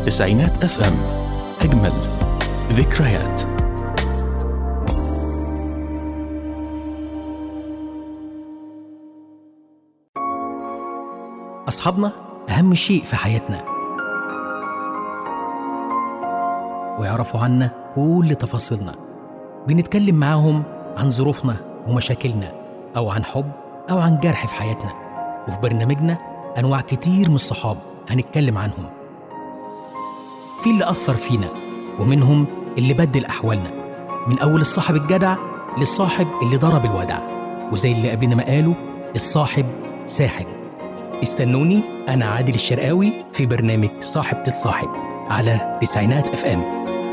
تسعينات اف ام اجمل ذكريات أصحابنا أهم شيء في حياتنا ويعرفوا عنا كل تفاصيلنا بنتكلم معاهم عن ظروفنا ومشاكلنا أو عن حب أو عن جرح في حياتنا وفي برنامجنا أنواع كتير من الصحاب هنتكلم عنهم في اللي أثر فينا ومنهم اللي بدل أحوالنا من أول الصاحب الجدع للصاحب اللي ضرب الودع وزي اللي قبلنا ما قالوا الصاحب ساحب استنوني أنا عادل الشرقاوي في برنامج صاحب تتصاحب على تسعينات اف ام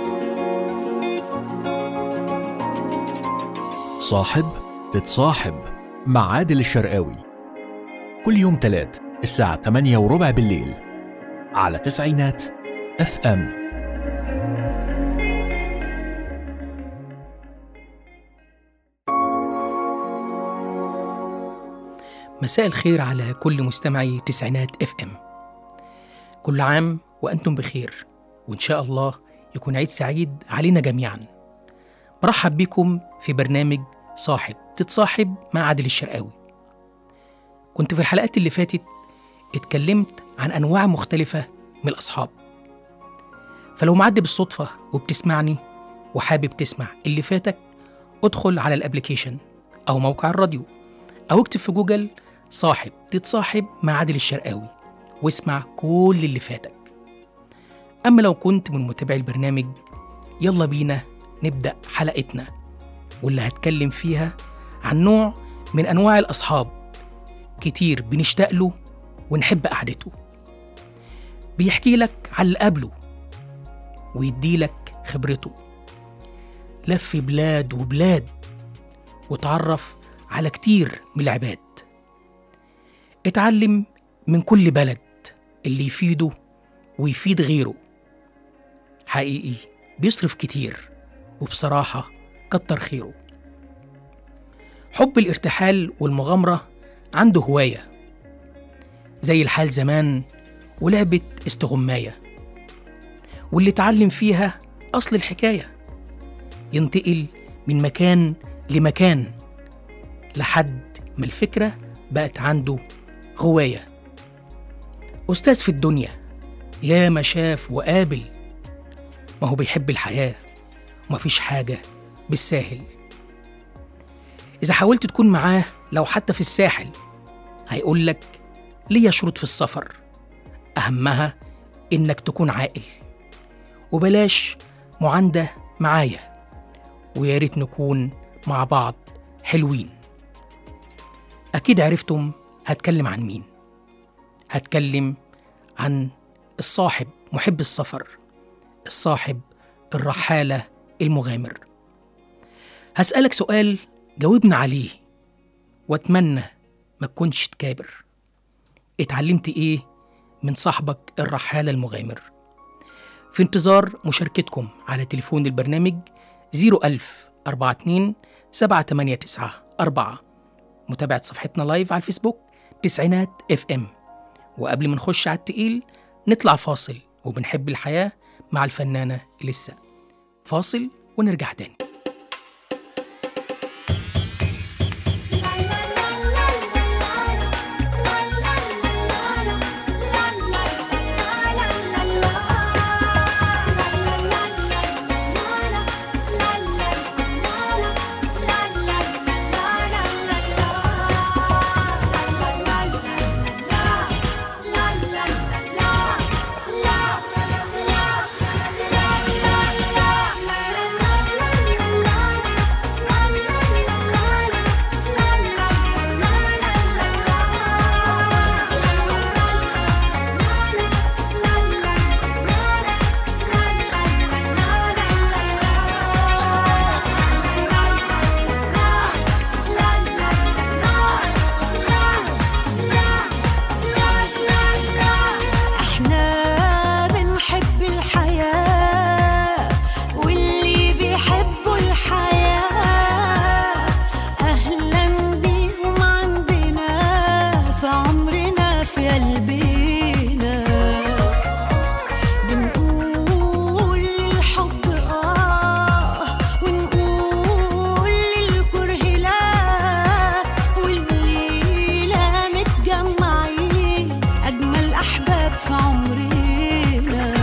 صاحب تتصاحب مع عادل الشرقاوي كل يوم تلات الساعة 8 وربع بالليل على تسعينات اف ام مساء الخير على كل مستمعي تسعينات اف ام كل عام وأنتم بخير وإن شاء الله يكون عيد سعيد علينا جميعا برحب بكم في برنامج صاحب تتصاحب مع عادل الشرقاوي كنت في الحلقات اللي فاتت اتكلمت عن أنواع مختلفة من الأصحاب فلو معدي بالصدفة وبتسمعني وحابب تسمع اللي فاتك ادخل على الابليكيشن أو موقع الراديو أو اكتب في جوجل صاحب تتصاحب مع عادل الشرقاوي واسمع كل اللي فاتك أما لو كنت من متابعي البرنامج يلا بينا نبدأ حلقتنا واللي هتكلم فيها عن نوع من أنواع الأصحاب كتير بنشتاق له ونحب قعدته بيحكي لك على اللي قبله ويديلك خبرته لف بلاد وبلاد وتعرف على كتير من العباد اتعلم من كل بلد اللي يفيده ويفيد غيره حقيقي بيصرف كتير وبصراحة كتر خيره حب الارتحال والمغامرة عنده هواية زي الحال زمان ولعبة استغماية واللي اتعلم فيها أصل الحكاية ينتقل من مكان لمكان لحد ما الفكرة بقت عنده غواية أستاذ في الدنيا يا ما شاف وقابل ما هو بيحب الحياة ومفيش حاجة بالساهل إذا حاولت تكون معاه لو حتى في الساحل هيقولك ليا شروط في السفر أهمها إنك تكون عاقل وبلاش معاندة معايا ويا ريت نكون مع بعض حلوين أكيد عرفتم هتكلم عن مين هتكلم عن الصاحب محب السفر الصاحب الرحالة المغامر هسألك سؤال جاوبنا عليه واتمنى ما تكونش تكابر اتعلمت ايه من صاحبك الرحالة المغامر في انتظار مشاركتكم على تليفون البرنامج 01000 42 789 4 متابعة صفحتنا لايف على الفيسبوك تسعينات اف ام وقبل ما نخش على التقيل نطلع فاصل وبنحب الحياة مع الفنانة لسه فاصل ونرجع تاني la la la la فات في عمرنا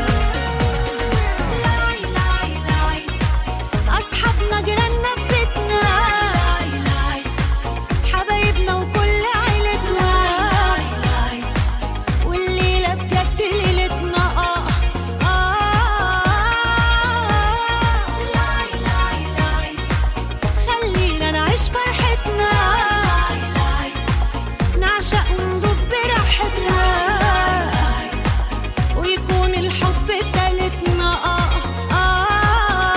لاي لاي لاي أصحابنا جيراننا ببيتنا لاي لاي حبايبنا وكل عيلتنا لاي لاي والليلة بجد ليلتنا آه آه لاي لاي لاي خلينا نعيش فرحتنا لاي لاي نعشق وندوب براحتنا ويكون الحب تالتنا آه آه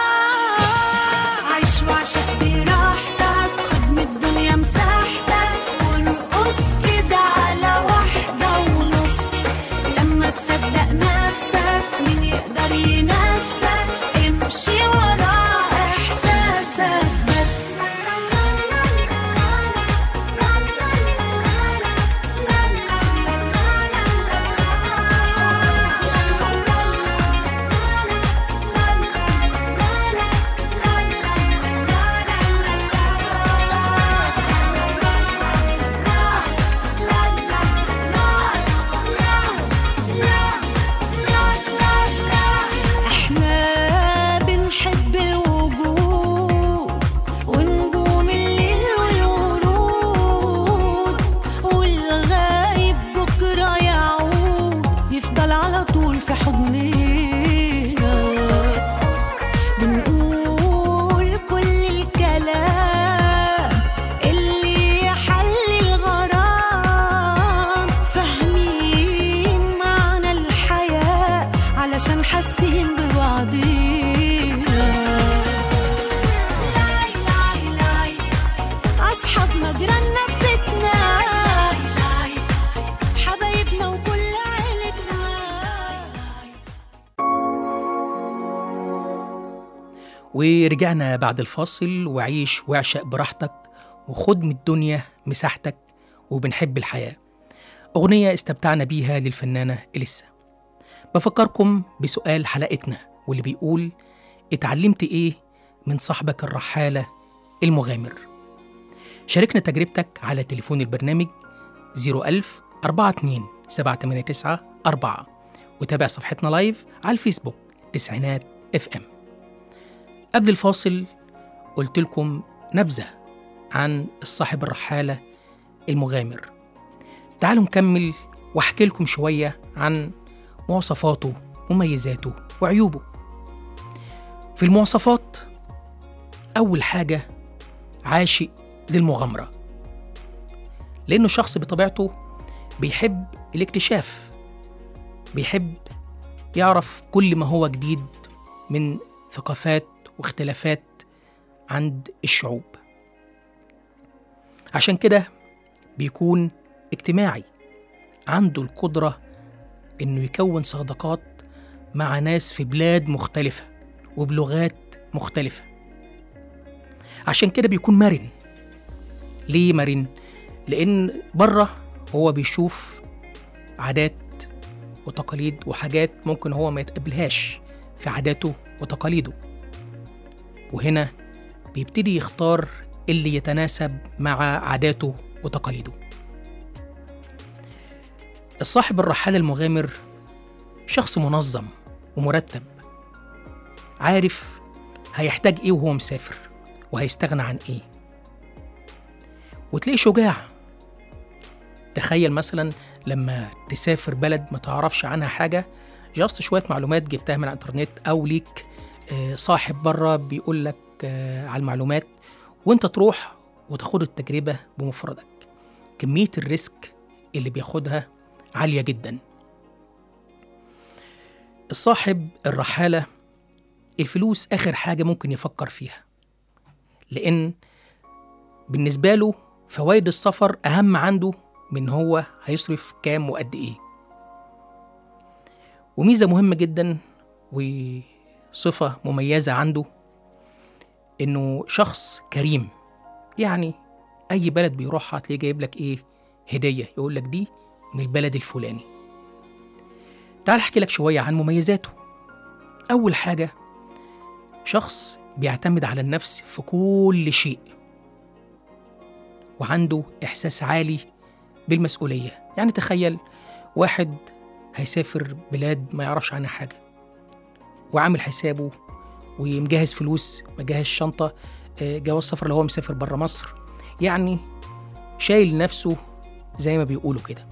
عيش وعشق براحتك خد من الدنيا مساحتك وارقص كده على واحدة ونص لما تصدق نفسك مين يقدر ينافسك امشي ورا احساسك بس احنا بنحب الوجود ونجوم الليل والورود والغايب بكرة يعود يفضل على طول في حضننا بنقول كل الكلام اللي يحل الغرام فاهمين معنى الحياة علشان حاسين ببعضينا لاي لاي لاي أصحابنا جيراننا ببيتنا لاي حبايبنا وكل عيلتنا ورجعنا بعد الفاصل وعيش واعشق براحتك وخد من الدنيا مساحتك وبنحب الحياة أغنية استمتعنا بيها للفنانة إليسا بفكركم بسؤال حلقتنا واللي بيقول اتعلمت إيه من صاحبك الرحالة المغامر شاركنا تجربتك على تليفون البرنامج 01000 42 789 4 وتابع صفحتنا لايف على الفيسبوك تسعينات اف ام قبل الفاصل قلت لكم نبذة عن الصاحب الرحالة المغامر تعالوا نكمل واحكي لكم شوية عن مواصفاته مميزاته وعيوبه في المواصفات أول حاجة عاشق للمغامرة لأنه شخص بطبيعته بيحب الاكتشاف بيحب يعرف كل ما هو جديد من ثقافات واختلافات عند الشعوب عشان كده بيكون اجتماعي عنده القدرة إنه يكون صداقات مع ناس في بلاد مختلفة وبلغات مختلفة عشان كده بيكون مرن ليه مرن؟ لأن بره هو بيشوف عادات وتقاليد وحاجات ممكن هو ما يتقبلهاش في عاداته وتقاليده وهنا بيبتدي يختار اللي يتناسب مع عاداته وتقاليده الصاحب الرحالة المغامر شخص منظم ومرتب عارف هيحتاج ايه وهو مسافر وهيستغنى عن ايه وتلاقيه شجاع تخيل مثلا لما تسافر بلد ما تعرفش عنها حاجة جاست شوية معلومات جبتها من الانترنت أو ليك آه، صاحب بره بيقول لك آه، على المعلومات وانت تروح وتاخد التجربة بمفردك كمية الريسك اللي بياخدها عالية جدا الصاحب الرحالة الفلوس آخر حاجة ممكن يفكر فيها لأن بالنسبة له فوائد السفر أهم عنده من هو هيصرف كام وقد إيه وميزة مهمة جدا وصفة مميزة عنده إنه شخص كريم يعني أي بلد بيروحها هتلاقيه جايب لك إيه هدية يقول لك دي من البلد الفلاني تعال أحكي لك شوية عن مميزاته أول حاجة شخص بيعتمد على النفس في كل شيء وعنده إحساس عالي بالمسؤولية يعني تخيل واحد هيسافر بلاد ما يعرفش عنها حاجة وعامل حسابه ومجهز فلوس مجهز شنطة آه، جواز سفر لو هو مسافر بره مصر يعني شايل نفسه زي ما بيقولوا كده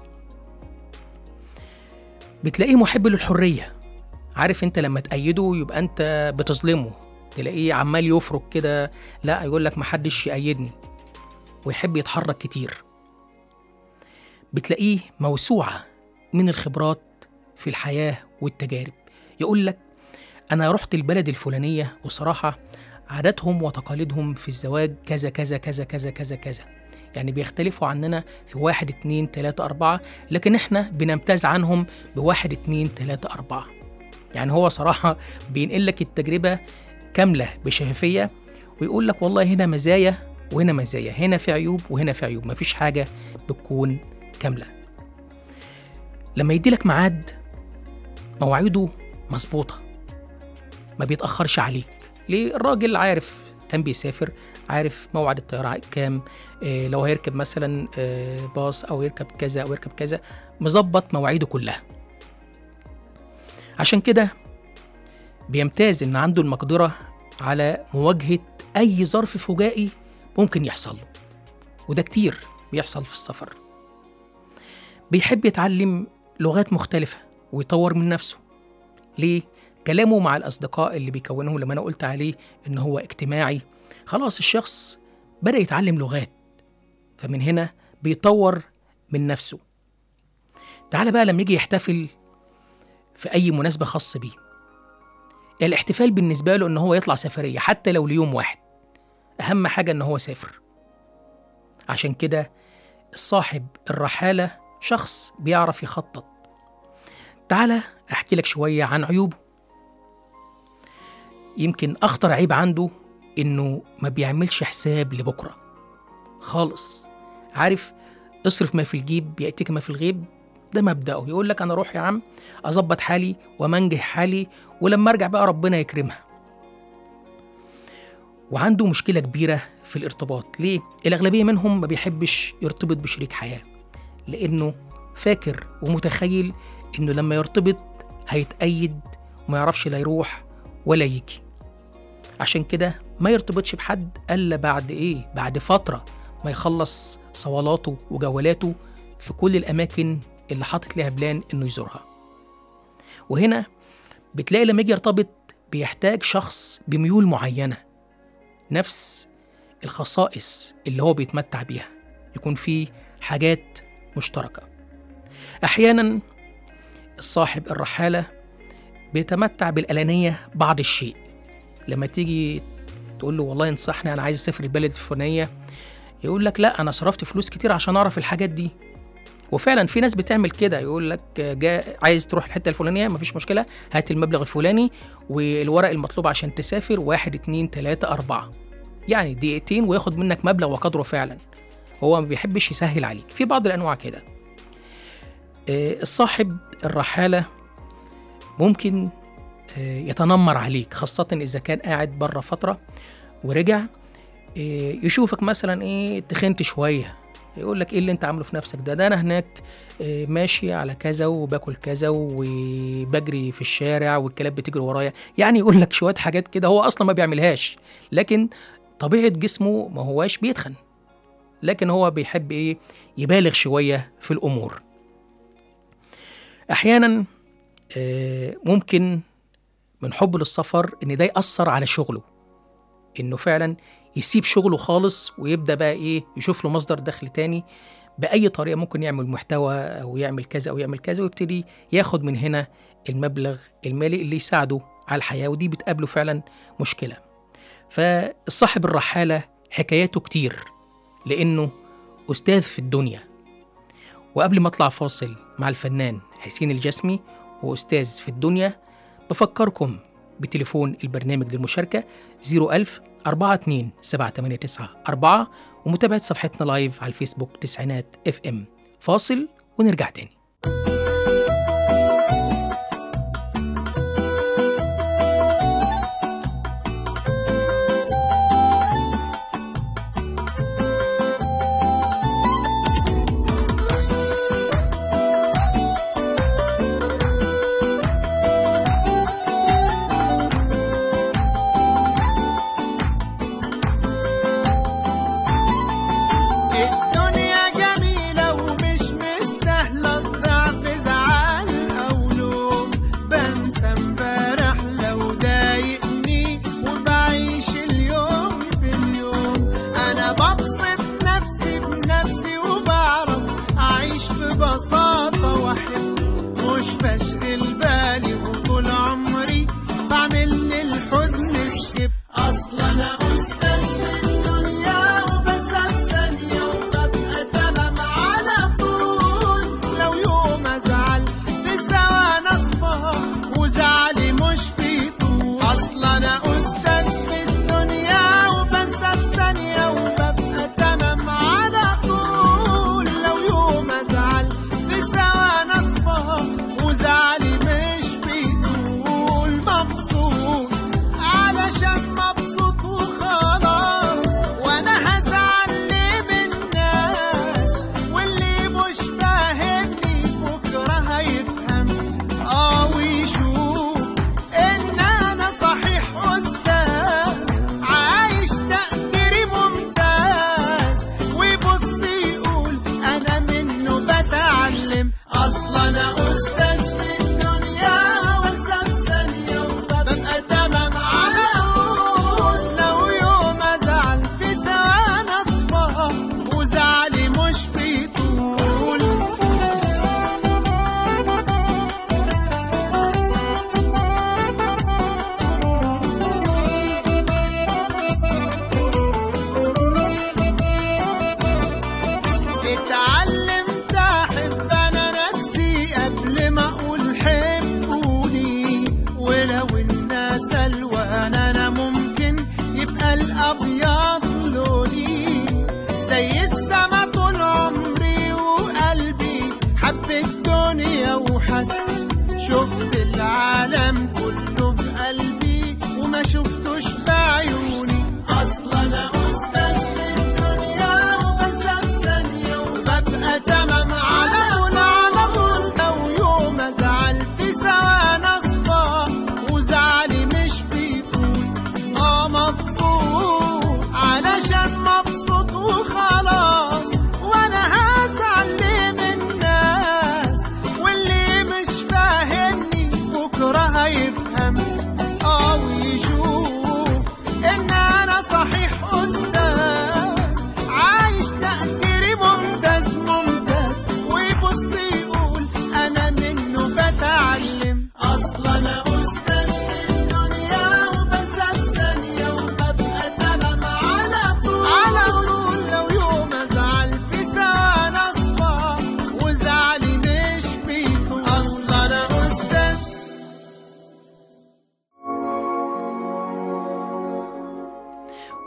بتلاقيه محب للحرية عارف انت لما تأيده يبقى انت بتظلمه تلاقيه عمال يفرك كده لا يقول لك محدش يأيدني ويحب يتحرك كتير بتلاقيه موسوعة من الخبرات في الحياة والتجارب يقول لك أنا رحت البلد الفلانية وصراحة عاداتهم وتقاليدهم في الزواج كذا كذا كذا كذا كذا كذا يعني بيختلفوا عننا في واحد اتنين تلاتة أربعة لكن احنا بنمتاز عنهم بواحد اتنين تلاتة أربعة يعني هو صراحة بينقل لك التجربة كاملة بشفافية ويقول لك والله هنا مزايا وهنا مزايا هنا في عيوب وهنا في عيوب مفيش حاجة بتكون كاملة لما يدي لك ميعاد مواعيده مظبوطة ما بيتأخرش عليك ليه الراجل عارف كان بيسافر عارف موعد الطيارة كام إيه لو هيركب مثلا إيه باص أو يركب كذا أو يركب كذا مظبط مواعيده كلها عشان كده بيمتاز إن عنده المقدرة على مواجهة أي ظرف فجائي ممكن يحصل له وده كتير بيحصل في السفر بيحب يتعلم لغات مختلفة ويطور من نفسه ليه؟ كلامه مع الأصدقاء اللي بيكونهم لما أنا قلت عليه إن هو اجتماعي خلاص الشخص بدأ يتعلم لغات فمن هنا بيطور من نفسه تعال بقى لما يجي يحتفل في أي مناسبة خاص بيه الاحتفال بالنسبة له إن هو يطلع سفرية حتى لو ليوم واحد أهم حاجة إن هو سافر عشان كده الصاحب الرحالة شخص بيعرف يخطط تعالى أحكي لك شوية عن عيوبه يمكن أخطر عيب عنده إنه ما بيعملش حساب لبكرة خالص عارف اصرف ما في الجيب يأتيك ما في الغيب ده مبدأه يقول لك أنا أروح يا عم أظبط حالي ومنجح حالي ولما أرجع بقى ربنا يكرمها وعنده مشكلة كبيرة في الارتباط ليه؟ الأغلبية منهم ما بيحبش يرتبط بشريك حياة لأنه فاكر ومتخيل إنه لما يرتبط هيتأيد وما يعرفش لا يروح ولا يجي عشان كده ما يرتبطش بحد إلا بعد إيه؟ بعد فترة ما يخلص صولاته وجولاته في كل الأماكن اللي حاطط ليها بلان إنه يزورها وهنا بتلاقي لما يجي يرتبط بيحتاج شخص بميول معينة نفس الخصائص اللي هو بيتمتع بيها يكون فيه حاجات مشتركة أحيانا الصاحب الرحالة بيتمتع بالأنانية بعض الشيء لما تيجي تقول له والله انصحني أنا عايز أسافر البلد الفلانية يقول لك لا أنا صرفت فلوس كتير عشان أعرف الحاجات دي وفعلا في ناس بتعمل كده يقول لك جا عايز تروح الحته الفلانيه مفيش مشكله هات المبلغ الفلاني والورق المطلوب عشان تسافر واحد اتنين تلاته اربعه يعني دقيقتين وياخد منك مبلغ وقدره فعلا هو ما بيحبش يسهل عليك في بعض الانواع كده آه، الصاحب الرحاله ممكن آه، يتنمر عليك خاصه اذا كان قاعد بره فتره ورجع آه، يشوفك مثلا ايه تخنت شويه يقول لك ايه اللي انت عامله في نفسك ده ده انا هناك آه، ماشي على كذا وباكل كذا وبجري في الشارع والكلاب بتجري ورايا يعني يقول لك شويه حاجات كده هو اصلا ما بيعملهاش لكن طبيعه جسمه ما هواش بيتخن لكن هو بيحب ايه يبالغ شويه في الامور احيانا آه، ممكن من حبه للسفر ان ده ياثر على شغله انه فعلا يسيب شغله خالص ويبدا بقى ايه يشوف له مصدر دخل تاني باي طريقه ممكن يعمل محتوى او يعمل كذا او يعمل كذا ويبتدي ياخد من هنا المبلغ المالي اللي يساعده على الحياه ودي بتقابله فعلا مشكله فالصاحب الرحاله حكاياته كتير لانه استاذ في الدنيا وقبل ما اطلع فاصل مع الفنان حسين الجسمي واستاذ في الدنيا بفكركم بتليفون البرنامج للمشاركة 01000 42 789 4 ومتابعة صفحتنا لايف على الفيسبوك تسعينات اف ام فاصل ونرجع تاني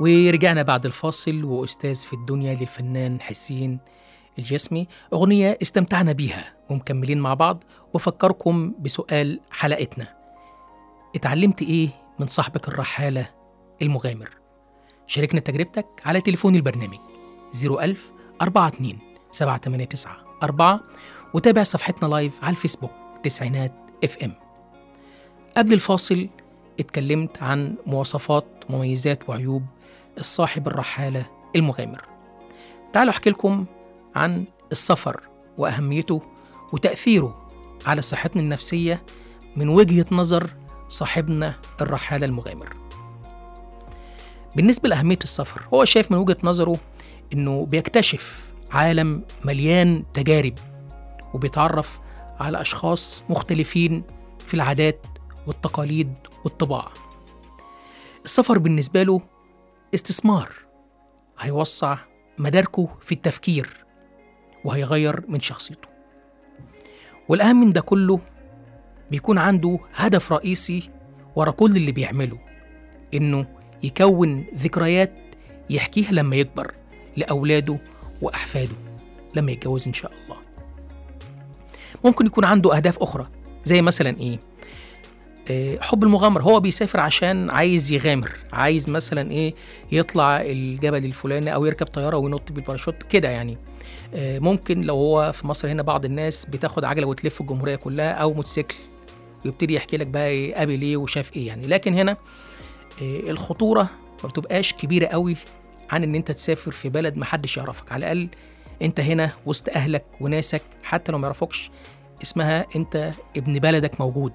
ورجعنا بعد الفاصل وأستاذ في الدنيا للفنان حسين الجسمي أغنية استمتعنا بيها ومكملين مع بعض وفكركم بسؤال حلقتنا اتعلمت إيه من صاحبك الرحالة المغامر شاركنا تجربتك على تليفون البرنامج 01000 42 789 4 وتابع صفحتنا لايف على الفيسبوك تسعينات اف ام قبل الفاصل اتكلمت عن مواصفات مميزات وعيوب الصاحب الرحالة المغامر تعالوا احكي لكم عن السفر وأهميته وتأثيره على صحتنا النفسية من وجهة نظر صاحبنا الرحالة المغامر بالنسبة لأهمية السفر هو شايف من وجهة نظره إنه بيكتشف عالم مليان تجارب وبيتعرف على أشخاص مختلفين في العادات والتقاليد والطباع السفر بالنسبة له استثمار هيوسع مداركه في التفكير وهيغير من شخصيته والأهم من ده كله بيكون عنده هدف رئيسي ورا كل اللي بيعمله إنه يكون ذكريات يحكيها لما يكبر لأولاده وأحفاده لما يتجوز إن شاء الله ممكن يكون عنده أهداف أخرى زي مثلا إيه آه، حب المغامرة هو بيسافر عشان عايز يغامر عايز مثلا ايه يطلع الجبل الفلاني او يركب طيارة وينط بالباراشوت كده يعني آه، ممكن لو هو في مصر هنا بعض الناس بتاخد عجلة وتلف الجمهورية كلها او موتوسيكل ويبتدي يحكي لك بقى إيه قابل ايه وشاف ايه يعني لكن هنا آه، الخطورة ما بتبقاش كبيرة قوي عن ان انت تسافر في بلد محدش يعرفك على الاقل انت هنا وسط اهلك وناسك حتى لو ما يعرفوكش اسمها انت ابن بلدك موجود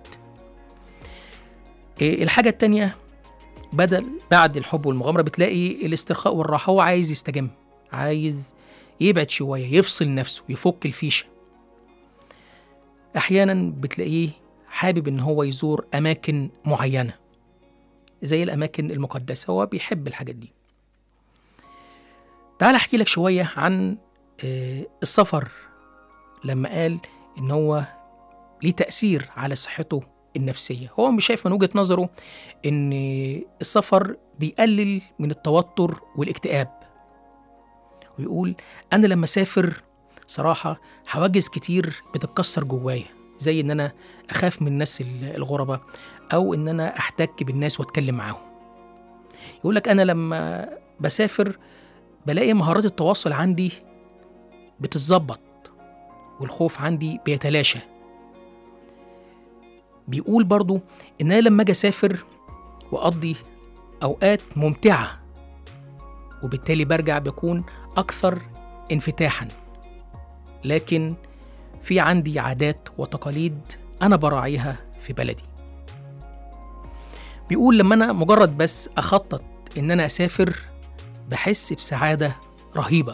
إيه الحاجة التانية بدل بعد الحب والمغامرة بتلاقي الاسترخاء والراحة هو عايز يستجم عايز يبعد شوية يفصل نفسه يفك الفيشة أحيانا بتلاقيه حابب إن هو يزور أماكن معينة زي الأماكن المقدسة هو بيحب الحاجات دي تعال أحكي لك شوية عن آه، السفر لما قال إن هو ليه تأثير على صحته النفسية هو مش شايف من وجهة نظره إن السفر بيقلل من التوتر والاكتئاب ويقول أنا لما أسافر صراحة حواجز كتير بتتكسر جوايا زي إن أنا أخاف من الناس ال- الغرباء أو إن أنا أحتك بالناس وأتكلم معاهم يقول لك أنا لما بسافر بلاقي مهارات التواصل عندي بتتظبط والخوف عندي بيتلاشى بيقول برضو ان انا لما اجي اسافر واقضي اوقات ممتعه وبالتالي برجع بكون اكثر انفتاحا لكن في عندي عادات وتقاليد انا براعيها في بلدي بيقول لما انا مجرد بس اخطط ان انا اسافر بحس بسعاده رهيبه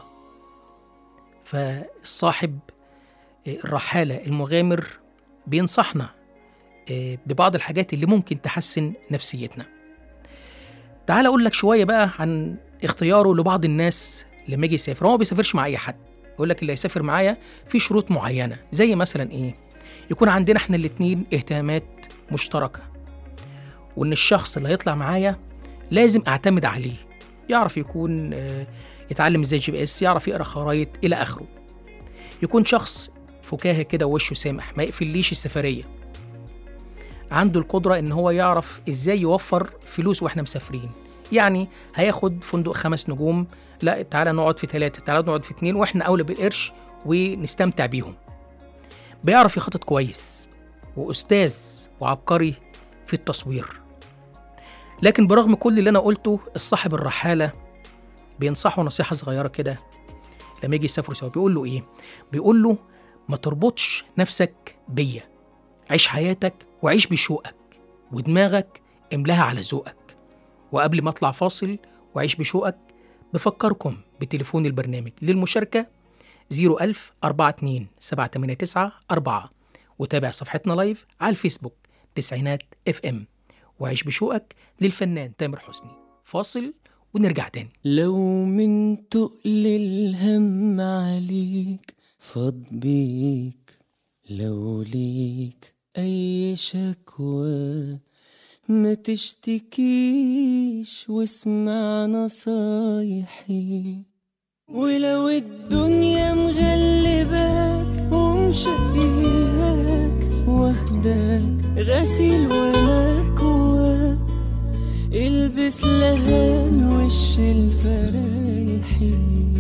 فالصاحب الرحاله المغامر بينصحنا آه، ببعض الحاجات اللي ممكن تحسن نفسيتنا تعال اقول لك شويه بقى عن اختياره لبعض الناس لما يجي يسافر هو ما بيسافرش مع اي حد يقول لك اللي هيسافر معايا في شروط معينه زي مثلا ايه يكون عندنا احنا الاتنين اهتمامات مشتركه وان الشخص اللي هيطلع معايا لازم اعتمد عليه يعرف يكون آه، يتعلم ازاي جي بي اس يعرف يقرا خرايط الى اخره يكون شخص فكاهه كده ووشه سامح ما يقفليش السفريه عنده القدرة إن هو يعرف إزاي يوفر فلوس وإحنا مسافرين يعني هياخد فندق خمس نجوم لا تعالى نقعد في ثلاثة تعالى نقعد في اتنين وإحنا أولى بالقرش ونستمتع بيهم بيعرف يخطط كويس وأستاذ وعبقري في التصوير لكن برغم كل اللي أنا قلته الصاحب الرحالة بينصحه نصيحة صغيرة كده لما يجي يسافروا سوا بيقول له إيه؟ بيقول له ما تربطش نفسك بيا عيش حياتك وعيش بشوقك ودماغك املاها على ذوقك وقبل ما اطلع فاصل وعيش بشوقك بفكركم بتليفون البرنامج للمشاركة 01000 42 789 4 وتابع صفحتنا لايف على الفيسبوك تسعينات اف ام وعيش بشوقك للفنان تامر حسني فاصل ونرجع تاني لو من تقل الهم عليك فاض بيك لو ليك أي شكوى ما تشتكيش واسمع نصايحي ولو الدنيا مغلباك ومشقياك واخداك غسيل ومكواك البس لهان وش الفرايحي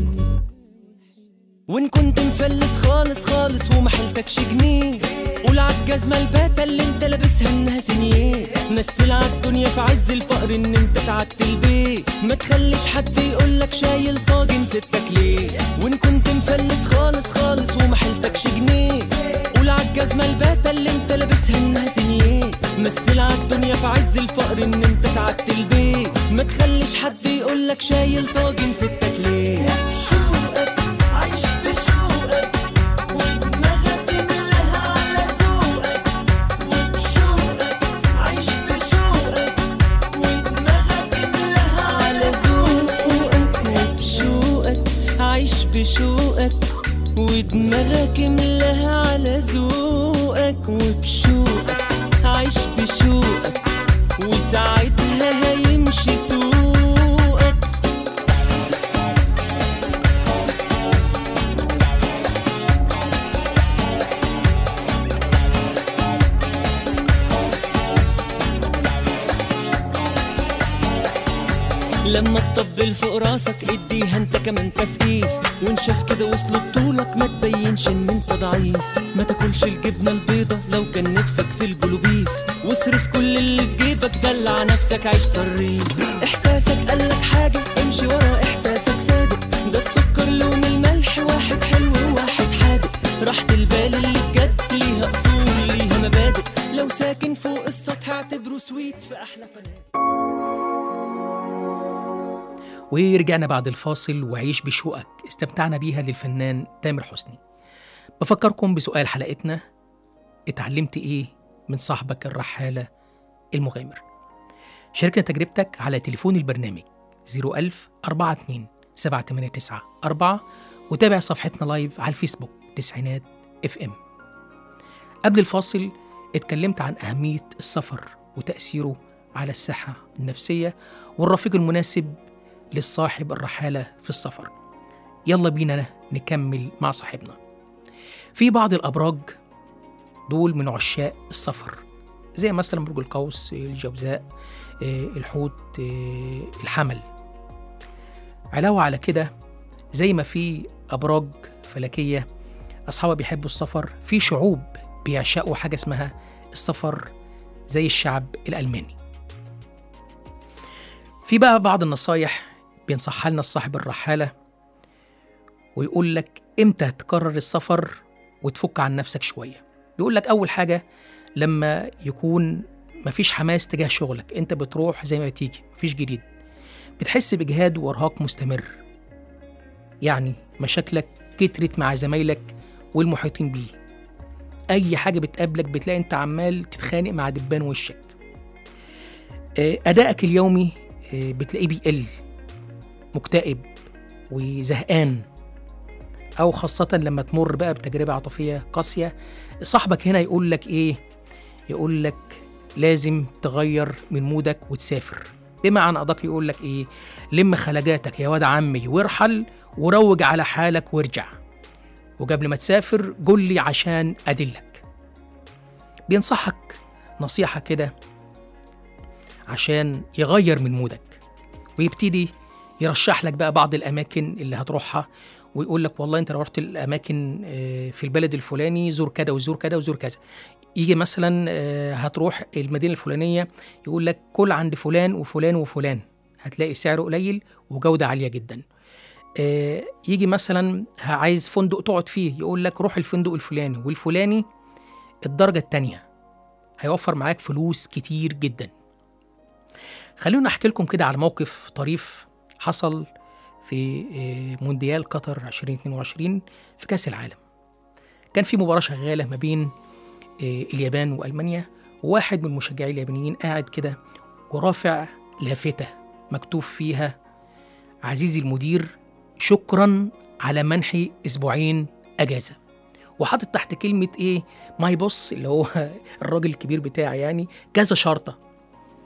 وان كنت مفلس خالص خالص وما حيلتكش جنيه قول عالجزمة الباتة اللي انت لابسها انها سنيه مثل عالدنيا في عز الفقر ان انت سعدت البيت ما تخليش حد يقولك شايل طاجن ستك ليه وان كنت مفلس خالص خالص وما حيلتكش جنيه قول عالجزمة الباتة اللي انت لابسها انها سنيه مثل عالدنيا في عز الفقر ان انت سعدت البيت ما تخليش حد يقولك شايل طاجن ستك ليه بشوقك عيش بشوقك ودماغك املاها على ذوقك وبشوقك عيش بشوقك ودماغك املاها على ذوقك وبشوقك عيش بشوقك ودماغك املاها على ذوقك وبشوقك عيش بشوقك وساعتها هيمشي سوقك لما تطبل فوق راسك اديها انت كمان تسقيف وان شاف كده وصلوا بطولك ما تبينش ان انت ضعيف ما تاكلش الجبنه البيضه لو كان نفسك في البلوبيف واصرف كل اللي في جيبك دلع نفسك عيش صريف احساسك قالك حاجه امشي ورا احساسك صادق ده السكر لون الملح واحد حلو وواحد حادق راحة البال اللي بجد ليها اصول ليها مبادئ لو ساكن فوق السطح اعتبره سويت في احلى فنادق ورجعنا بعد الفاصل وعيش بشوقك استمتعنا بيها للفنان تامر حسني بفكركم بسؤال حلقتنا اتعلمت ايه من صاحبك الرحالة المغامر شاركنا تجربتك على تليفون البرنامج 01000 42 789 4 وتابع صفحتنا لايف على الفيسبوك تسعينات اف ام قبل الفاصل اتكلمت عن أهمية السفر وتأثيره على الصحة النفسية والرفيق المناسب للصاحب الرحالة في السفر يلا بينا نكمل مع صاحبنا في بعض الأبراج دول من عشاق السفر زي مثلا برج القوس الجوزاء آه، الحوت آه، الحمل علاوة على كده زي ما في أبراج فلكية أصحابها بيحبوا السفر في شعوب بيعشقوا حاجة اسمها السفر زي الشعب الألماني في بقى بعض النصايح بينصحها لنا الصاحب الرحالة ويقول لك امتى تكرر السفر وتفك عن نفسك شوية بيقول لك أول حاجة لما يكون مفيش حماس تجاه شغلك انت بتروح زي ما بتيجي مفيش جديد بتحس بإجهاد وإرهاق مستمر يعني مشاكلك كترت مع زمايلك والمحيطين بيه أي حاجة بتقابلك بتلاقي أنت عمال تتخانق مع دبان وشك آه، أدائك اليومي آه، بتلاقيه بيقل مكتئب وزهقان أو خاصة لما تمر بقى بتجربة عاطفية قاسية صاحبك هنا يقول لك إيه يقول لك لازم تغير من مودك وتسافر بمعنى أدق يقول لك إيه لم خلجاتك يا واد عمي وارحل وروج على حالك وارجع وقبل ما تسافر قول لي عشان أدلك بينصحك نصيحة كده عشان يغير من مودك ويبتدي يرشح لك بقى بعض الأماكن اللي هتروحها ويقول لك والله انت لو رحت الاماكن آه، في البلد الفلاني زور كذا وزور كذا وزور كذا يجي مثلا آه، هتروح المدينه الفلانيه يقول لك كل عند فلان وفلان وفلان هتلاقي سعره قليل وجوده عاليه جدا آه، يجي مثلا عايز فندق تقعد فيه يقول لك روح الفندق الفلاني والفلاني الدرجه الثانيه هيوفر معاك فلوس كتير جدا خلونا احكي لكم كده على موقف طريف حصل في آه، مونديال قطر 2022 في كأس العالم كان في مباراة شغالة ما بين آه، اليابان وألمانيا وواحد من المشجعين اليابانيين قاعد كده ورافع لافتة مكتوب فيها عزيزي المدير شكرا على منحي أسبوعين أجازة وحاطط تحت كلمة إيه ماي بوس اللي هو الراجل الكبير بتاعي يعني كذا شرطة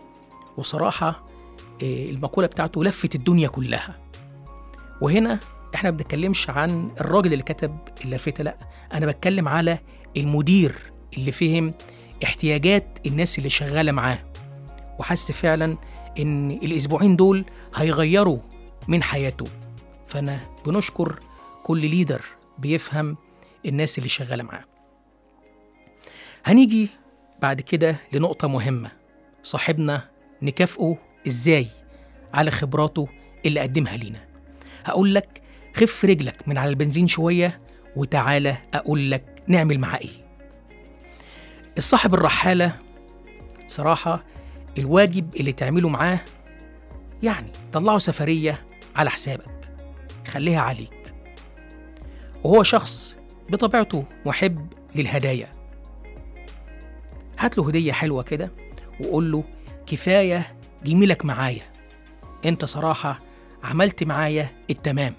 وصراحة آه، المقولة بتاعته لفت الدنيا كلها وهنا احنا ما بنتكلمش عن الراجل اللي كتب اللافتة لا انا بتكلم على المدير اللي فهم احتياجات الناس اللي شغالة معاه وحس فعلا ان الاسبوعين دول هيغيروا من حياته فانا بنشكر كل ليدر بيفهم الناس اللي شغالة معاه هنيجي بعد كده لنقطة مهمة صاحبنا نكافئه ازاي على خبراته اللي قدمها لينا هقول لك خف رجلك من على البنزين شوية وتعالى أقول لك نعمل معاه إيه الصاحب الرحالة صراحة الواجب اللي تعمله معاه يعني طلعه سفرية على حسابك خليها عليك وهو شخص بطبيعته محب للهدايا هات له هدية حلوة كده وقول له كفاية جميلك معايا انت صراحة عملت معايا التمام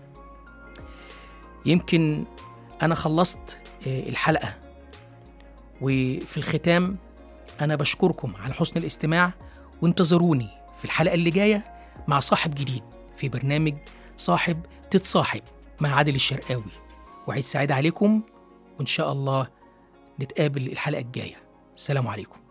يمكن أنا خلصت آه، الحلقة وفي الختام أنا بشكركم على حسن الاستماع وانتظروني في الحلقة اللي جاية مع صاحب جديد في برنامج صاحب تتصاحب مع عادل الشرقاوي وعيد سعيد عليكم وإن شاء الله نتقابل الحلقة الجاية السلام عليكم